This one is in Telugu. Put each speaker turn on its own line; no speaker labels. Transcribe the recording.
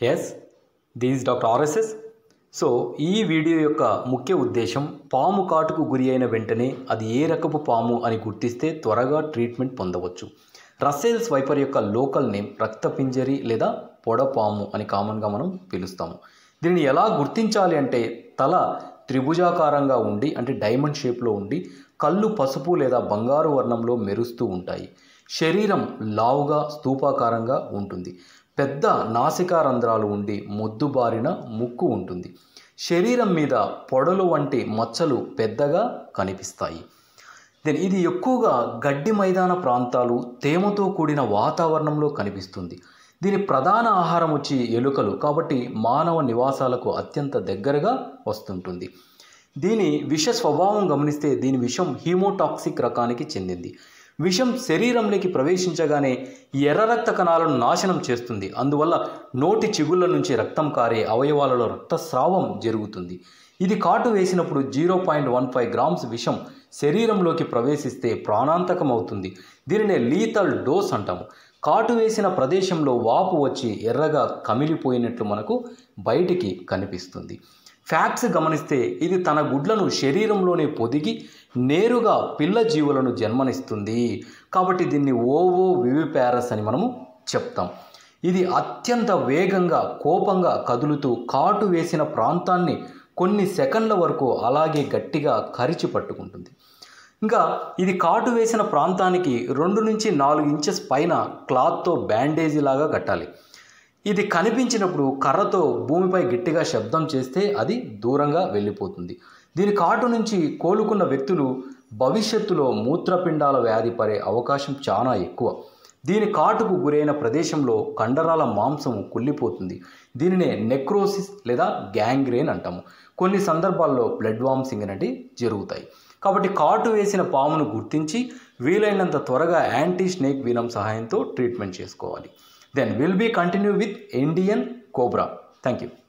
yes these doctor RSS so ఈ వీడియో యొక్క ముఖ్య ఉద్దేశం పాము కాటుకు గురి అయిన వెంటనే అది ఏ రకపు పాము అని గుర్తిస్తే త్వరగా ట్రీట్మెంట్ పొందవచ్చు రస్సెల్స్ వైపర్ యొక్క లోకల్ నేమ్ రక్తపింజరి లేదా పొడపాము అని కామన్గా మనం పిలుస్తాము దీనిని ఎలా గుర్తించాలి అంటే తల త్రిభుజాకారంగా ఉండి అంటే డైమండ్ షేప్లో ఉండి కళ్ళు పసుపు లేదా బంగారు వర్ణంలో మెరుస్తూ ఉంటాయి శరీరం లావుగా స్తూపాకారంగా ఉంటుంది పెద్ద నాసికా రంధ్రాలు ఉండి మొద్దుబారిన ముక్కు ఉంటుంది శరీరం మీద పొడలు వంటి మచ్చలు పెద్దగా కనిపిస్తాయి దెన్ ఇది ఎక్కువగా గడ్డి మైదాన ప్రాంతాలు తేమతో కూడిన వాతావరణంలో కనిపిస్తుంది దీని ప్రధాన ఆహారం వచ్చి ఎలుకలు కాబట్టి మానవ నివాసాలకు అత్యంత దగ్గరగా వస్తుంటుంది దీని విష స్వభావం గమనిస్తే దీని విషం హీమోటాక్సిక్ రకానికి చెందింది విషం శరీరంలోకి ప్రవేశించగానే ఎర్ర రక్త కణాలను నాశనం చేస్తుంది అందువల్ల నోటి చిగుళ్ళ నుంచి రక్తం కారే అవయవాలలో రక్తస్రావం జరుగుతుంది ఇది కాటు వేసినప్పుడు zero point one five grams విషం శరీరంలోకి ప్రవేశిస్తే ప్రాణాంతకం అవుతుంది దీనినే లీతల్ డోస్ అంటాము కాటు వేసిన ప్రదేశంలో వాపు వచ్చి ఎర్రగా కమిలిపోయినట్లు మనకు బయటికి కనిపిస్తుంది ఫ్యాక్ట్స్ గమనిస్తే ఇది తన గుడ్లను శరీరంలోనే పొదిగి నేరుగా పిల్ల జీవులను జన్మనిస్తుంది కాబట్టి దీన్ని ఓవో వివిపారస్ అని మనము చెప్తాం ఇది అత్యంత వేగంగా కోపంగా కదులుతూ కాటు వేసిన ప్రాంతాన్ని కొన్ని సెకండ్ల వరకు అలాగే గట్టిగా కరిచి పట్టుకుంటుంది ఇంకా ఇది కాటు వేసిన ప్రాంతానికి రెండు నుంచి నాలుగు ఇంచెస్ పైన క్లాత్తో బ్యాండేజీ లాగా కట్టాలి ఇది కనిపించినప్పుడు కర్రతో భూమిపై గట్టిగా శబ్దం చేస్తే అది దూరంగా వెళ్ళిపోతుంది దీని కాటు నుంచి కోలుకున్న వ్యక్తులు భవిష్యత్తులో మూత్రపిండాల వ్యాధి పడే అవకాశం చాలా ఎక్కువ దీని కాటుకు గురైన ప్రదేశంలో కండరాల మాంసం కుళ్ళిపోతుంది దీనినే నెక్రోసిస్ లేదా గ్యాంగ్రేన్ అంటాము కొన్ని సందర్భాల్లో బ్లడ్ వామ్సింగ్ అనేవి జరుగుతాయి కాబట్టి కాటు వేసిన పామును గుర్తించి వీలైనంత త్వరగా యాంటీ స్నేక్ వీనం సహాయంతో ట్రీట్మెంట్ చేసుకోవాలి then will be continue with Indian cobra thank you